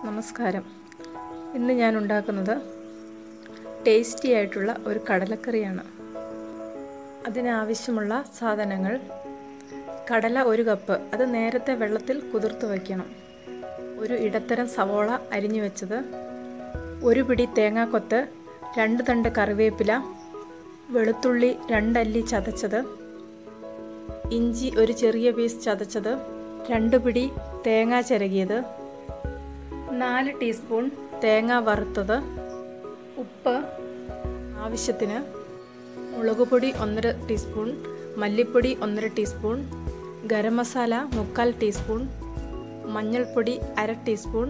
നമസ്കാരം ഇന്ന് ഞാൻ ഉണ്ടാക്കുന്നത് ടേസ്റ്റി ആയിട്ടുള്ള ഒരു കടലക്കറിയാണ് അതിനാവശ്യമുള്ള സാധനങ്ങൾ കടല ഒരു കപ്പ് അത് നേരത്തെ വെള്ളത്തിൽ കുതിർത്ത് വയ്ക്കണം ഒരു ഇടത്തരം സവോള അരിഞ്ഞു വെച്ചത് ഒരു പിടി തേങ്ങാക്കൊത്ത് രണ്ട് തണ്ട് കറിവേപ്പില വെളുത്തുള്ളി രണ്ടല്ലി ചതച്ചത് ഇഞ്ചി ഒരു ചെറിയ പീസ് ചതച്ചത് രണ്ട് പിടി തേങ്ങ ചിരകിയത് നാല് ടീസ്പൂൺ തേങ്ങ വറുത്തത് ഉപ്പ് ആവശ്യത്തിന് മുളക് പൊടി ഒന്നര ടീസ്പൂൺ മല്ലിപ്പൊടി ഒന്നര ടീസ്പൂൺ ഗരം മസാല മുക്കാൽ ടീസ്പൂൺ മഞ്ഞൾപ്പൊടി അര ടീസ്പൂൺ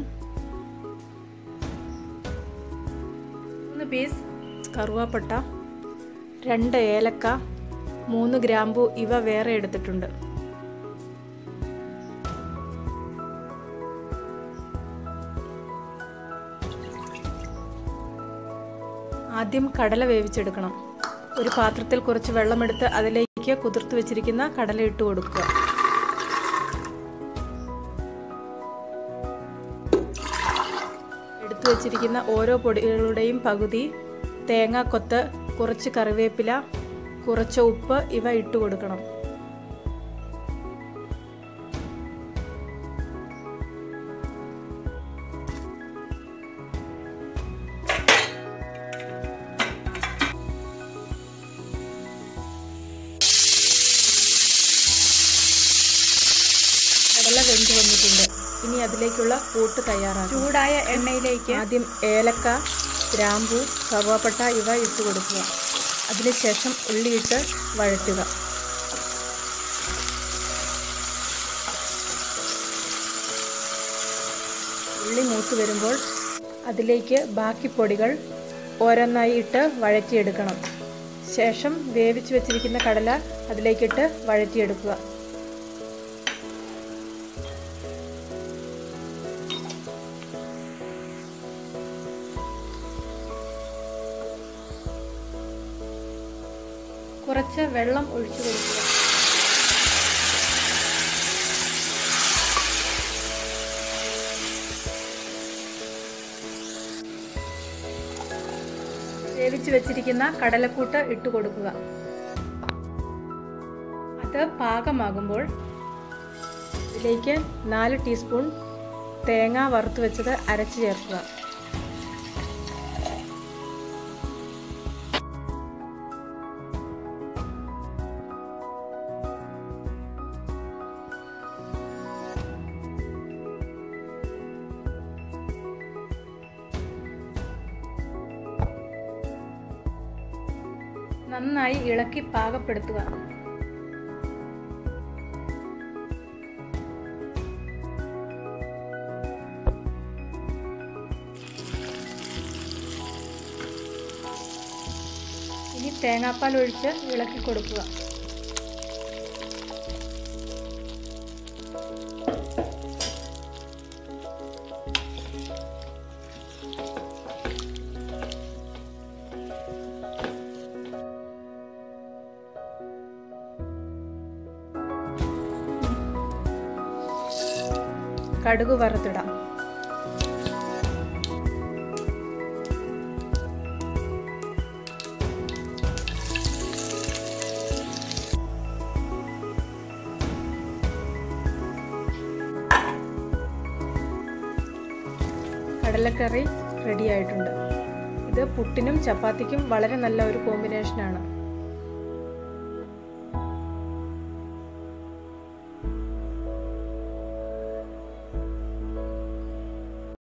മൂന്ന് പീസ് കറുവാപ്പട്ട രണ്ട് ഏലക്ക മൂന്ന് ഗ്രാമ്പു ഇവ വേറെ എടുത്തിട്ടുണ്ട് ആദ്യം കടല വേവിച്ചെടുക്കണം ഒരു പാത്രത്തിൽ കുറച്ച് വെള്ളമെടുത്ത് അതിലേക്ക് കുതിർത്ത് വെച്ചിരിക്കുന്ന കടല ഇട്ട് കൊടുക്കുക എടുത്തു വെച്ചിരിക്കുന്ന ഓരോ പൊടികളുടെയും പകുതി തേങ്ങാക്കൊത്ത് കുറച്ച് കറിവേപ്പില കുറച്ച് ഉപ്പ് ഇവ ഇട്ട് കൊടുക്കണം കടല വെന്ത് വന്നിട്ടുണ്ട് ഇനി അതിലേക്കുള്ള കൂട്ട് തയ്യാറാക്കും ചൂടായ എണ്ണയിലേക്ക് ആദ്യം ഏലക്ക ഗ്രാമ്പു കറുവാപ്പട്ട ഇവ ഇട്ട് കൊടുക്കുക അതിനുശേഷം ഉള്ളിയിട്ട് വഴറ്റുക ഉള്ളി മൂത്ത് വരുമ്പോൾ അതിലേക്ക് ബാക്കി പൊടികൾ ഓരോന്നായി ഇട്ട് വഴറ്റിയെടുക്കണം ശേഷം വേവിച്ച് വെച്ചിരിക്കുന്ന കടല അതിലേക്കിട്ട് വഴറ്റിയെടുക്കുക കുറച്ച് വെള്ളം ഒഴിച്ചു കൊടുക്കുക വേവിച്ച് വെച്ചിരിക്കുന്ന കടലക്കൂട്ട് ഇട്ട് കൊടുക്കുക അത് പാകമാകുമ്പോൾ ഇതിലേക്ക് നാല് ടീസ്പൂൺ തേങ്ങ വറുത്ത് വെച്ചത് അരച്ച് ചേർക്കുക നന്നായി ഇളക്കി പാകപ്പെടുത്തുക ഇനി തേങ്ങാപ്പാൽ ഒഴിച്ച് ഇളക്കി കൊടുക്കുക കടുക് വറുത്തിടാം കടലക്കറി റെഡി ആയിട്ടുണ്ട് ഇത് പുട്ടിനും ചപ്പാത്തിക്കും വളരെ നല്ല ഒരു കോമ്പിനേഷനാണ്